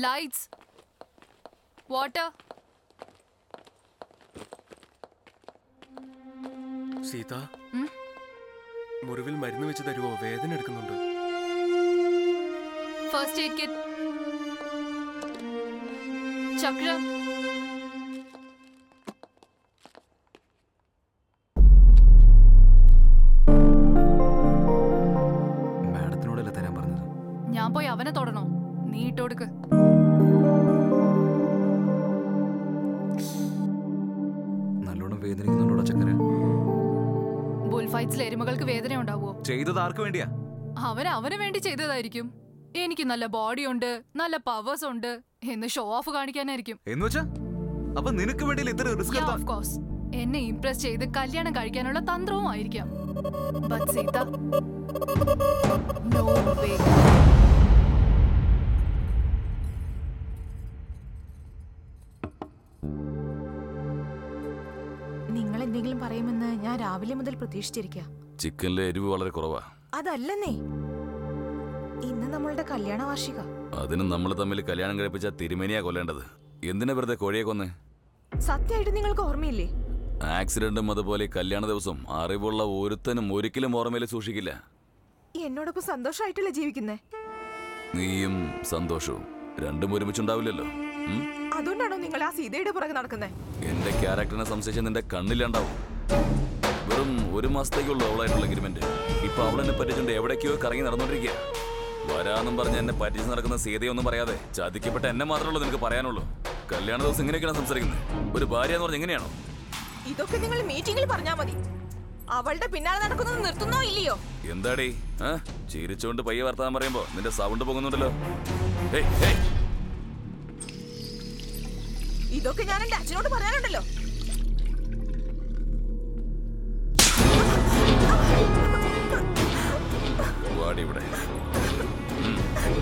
Lights water Sita ഉം? മുറിവിൽ മരുന്ന് വെച്ച് തരുമോ വേദന എടുക്കുന്നുണ്ട് ഫസ്റ്റ് എയ്ഡ് കിറ്റ് ചക്ര മാഡത്തിനോടല്ലേ തരാൻ പറഞ്ഞത് ഞാൻ പോയി അവനെ തൊടണോ നീ ഇട്ടോടുക്ക് നല്ലോണം വേദനിക്കുന്നുണ്ടോ ചക്കര ബുൾ ഫൈറ്റ്സിൽ എരുമകൾക്ക് വേദന ഉണ്ടാവുമോ ചെയ്തത് ആർക്ക് വേണ്ടിയാ അവൻ അവന് വേണ്ടി ചെയ്തതായിരിക്കും എനിക്ക് നല്ല ബോഡി ഉണ്ട് നല്ല പവേഴ്സ് ഉണ്ട് എന്ന് ഷോ ഓഫ് കാണിക്കാനായിരിക്കും എന്ന് വെച്ചാ അപ്പൊ നിനക്ക് വേണ്ടി ഇത്ര റിസ്ക് Yeah, of course. എന്നെ ഇംപ്രസ് ചെയ്ത് കല്യാണം കഴിക്കാനുള്ള തന്ത്രവും ആയിരിക്കാം But സീത no way. നിങ്ങൾ എന്തെങ്കിലും പറയുമെന്ന് ഞാൻ രാവിലെ മുതൽ പ്രതീക്ഷിച്ചിരിക്കുക ചിക്കനിലെ എരിവ് വളരെ കുറവാ അതല്ലെന്നേ ഇന്ന് നമ്മളുടെ കല്യാണ വാർഷിക അതിന് നമ്മൾ തമ്മിൽ കല്യാണം കഴിപ്പിച്ച തിരുമേനിയാ കൊല്ലേണ്ടത് എന്തിനാ വെറുതെ കോഴിയെ കൊന്ന് സത്യമായിട്ട് നിങ്ങൾക്ക് ഓർമ്മയില്ലേ ആക്സിഡന്റും അതുപോലെ ഈ കല്യാണ ദിവസം അറിവുള്ള ഒരുത്തനും ഒരിക്കലും ഓർമ്മയിൽ സൂക്ഷിക്കില്ല എന്നോടൊപ്പം സന്തോഷമായിട്ടല്ലേ ജീവിക്കുന്നേ നീയും സന്തോഷവും രണ്ടും ഒരുമിച്ചുണ്ടാവില്ലല്ലോ ഉം? അതുകൊണ്ടാണോ നിങ്ങൾ ആ സീതയുടെ പുറകെ നടക്കുന്നേ എന്റെ ക്യാരക്ടറിനെ സംശയിച്ച് നിന്റെ കണ്ണിലുണ്ടാവും വെറും ഒരു മാസത്തേക്കുള്ളൂ അവളായിട്ടുള്ള എഗ്രിമെന്റ് ഇപ്പൊ അവളെന്നെ പറ്റിച്ചുകൊണ്ട് എവിടേക്കോ കറങ്ങി നടന്നോണ്ടിരിക്കുക വരാന്നും പറഞ്ഞ് എന്നെ പറ്റിച്ച് നടക്കുന്ന സീതയൊന്നും പറയാതെ ചതിക്കപ്പെട്ട എന്നെ മാത്രമല്ലോ നിനക്ക് പറയാനുള്ളൂ കല്യാണ ദിവസം ഇങ്ങനെയൊക്കെയാണ് സംസാരിക്കുന്നത് ഒരു ഭാര്യ എന്ന് പറഞ്ഞ എങ്ങനെയാണോ ഇതൊക്കെ നിങ്ങൾ മീറ്റിംഗിൽ പറഞ്ഞാ മതി അവളുടെ പിന്നാലെ നടക്കുന്നത് നിർത്തുന്നോ ഇല്ലയോ എന്താടേ ആ ചിരിച്ചോണ്ട് പയ്യെ വർത്താനം പറയുമ്പോ നിന്റെ സൗണ്ട് പോകുന്നുണ്ടല്ലോ ഹേയ്, ഹേയ്. ഇതൊക്കെ ഞാൻ എന്റെ അച്ഛനോട് പറയാനുണ്ടല്ലോ വാടി ഇവിടെ ഉം.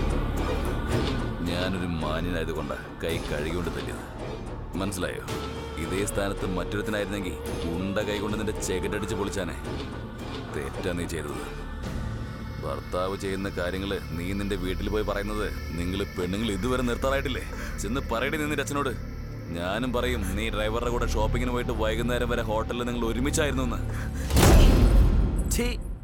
ഞാനൊരു മാന്യനായതുകൊണ്ടാ കൈ കഴുകിക്കൊണ്ട് തല്ലിയത് മനസ്സിലായോ ഇതേ സ്ഥാനത്ത് മറ്റൊരുത്തനായിരുന്നെങ്കിൽ ഉണ്ട കൈകൊണ്ട് നിന്റെ ചെകറ്റടിച്ച് പൊളിച്ചാനെ തെറ്റാ നീ ചെയ്തത് ഭർത്താവ് ചെയ്യുന്ന കാര്യങ്ങള് നീ നിന്റെ വീട്ടിൽ പോയി പറയുന്നത് നിങ്ങൾ പെണ്ണുങ്ങൾ ഇതുവരെ നിർത്താറായിട്ടില്ലേ ചെന്ന് പറയടി നീ നിന്റെ അച്ഛനോട് ഞാനും പറയും നീ ഡ്രൈവറുടെ കൂടെ ഷോപ്പിങ്ങിന് പോയിട്ട് വൈകുന്നേരം വരെ ഹോട്ടലിൽ നിങ്ങൾ ഒരുമിച്ചായിരുന്നു എന്ന് ഛീ